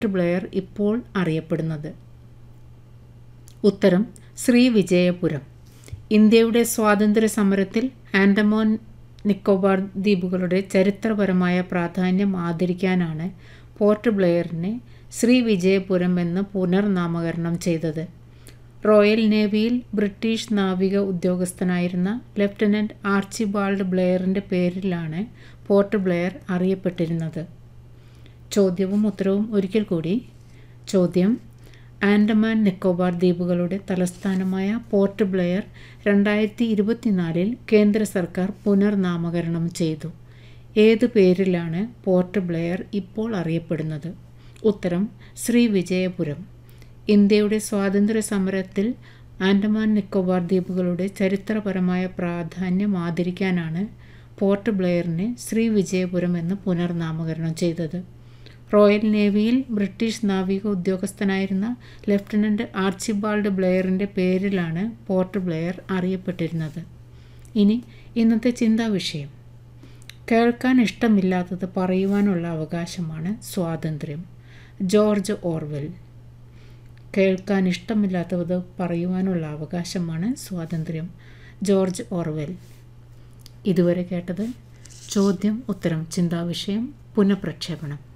ബ്ലെയർ ഇപ്പോൾ അറിയപ്പെടുന്നത് ഉത്തരം ശ്രീവിജയപുരം ഇന്ത്യയുടെ സ്വാതന്ത്ര്യ സമരത്തിൽ ആൻഡമാൻ നിക്കോബാർ ദ്വീപുകളുടെ ചരിത്രപരമായ പ്രാധാന്യം ആദരിക്കാനാണ് പോർട്ട് ബ്ലെയറിനെ ശ്രീവിജയപുരം എന്ന് പുനർനാമകരണം ചെയ്തത് റോയൽ നേവിയിൽ ബ്രിട്ടീഷ് നാവിക ഉദ്യോഗസ്ഥനായിരുന്ന ലഫ്റ്റനൻറ്റ് ആർച്ചിബാൾഡ് ബ്ലെയറിൻ്റെ പേരിലാണ് പോർട്ട് ബ്ലെയർ അറിയപ്പെട്ടിരുന്നത് ചോദ്യവും ഉത്തരവും ഒരിക്കൽ കൂടി ചോദ്യം ആൻഡമാൻ നിക്കോബാർ ദ്വീപുകളുടെ തലസ്ഥാനമായ പോർട്ട് ബ്ലെയർ രണ്ടായിരത്തി ഇരുപത്തിനാലിൽ കേന്ദ്ര സർക്കാർ പുനർനാമകരണം ചെയ്തു ഏത് പേരിലാണ് പോർട്ട് ബ്ലെയർ ഇപ്പോൾ അറിയപ്പെടുന്നത് ഉത്തരം ശ്രീവിജയപുരം ഇന്ത്യയുടെ സ്വാതന്ത്ര്യ സമരത്തിൽ ആൻഡമാൻ നിക്കോബാർ ദ്വീപുകളുടെ ചരിത്രപരമായ പ്രാധാന്യം ആദരിക്കാനാണ് പോർട്ട് ബ്ലെയറിനെ ശ്രീവിജയപുരം എന്ന് പുനർനാമകരണം ചെയ്തത് റോയൽ നേവിയിൽ ബ്രിട്ടീഷ് നാവിക ഉദ്യോഗസ്ഥനായിരുന്ന ലഫ്റ്റനൻറ്റ് ആർച്ചിബാൾഡ് ബ്ലെയറിൻ്റെ പേരിലാണ് പോർട്ട് ബ്ലെയർ അറിയപ്പെട്ടിരുന്നത് ഇനി ഇന്നത്തെ ചിന്താ വിഷയം കേൾക്കാൻ ഇഷ്ടമില്ലാത്തത് പറയുവാനുള്ള അവകാശമാണ് സ്വാതന്ത്ര്യം ജോർജ് ഓർവെൽ കേൾക്കാൻ ഇഷ്ടമില്ലാത്തത് പറയുവാനുള്ള അവകാശമാണ് സ്വാതന്ത്ര്യം ജോർജ് ഓർവെൽ ഇതുവരെ കേട്ടത് ചോദ്യം ഉത്തരം ചിന്താവിഷയം പുനഃപ്രക്ഷേപണം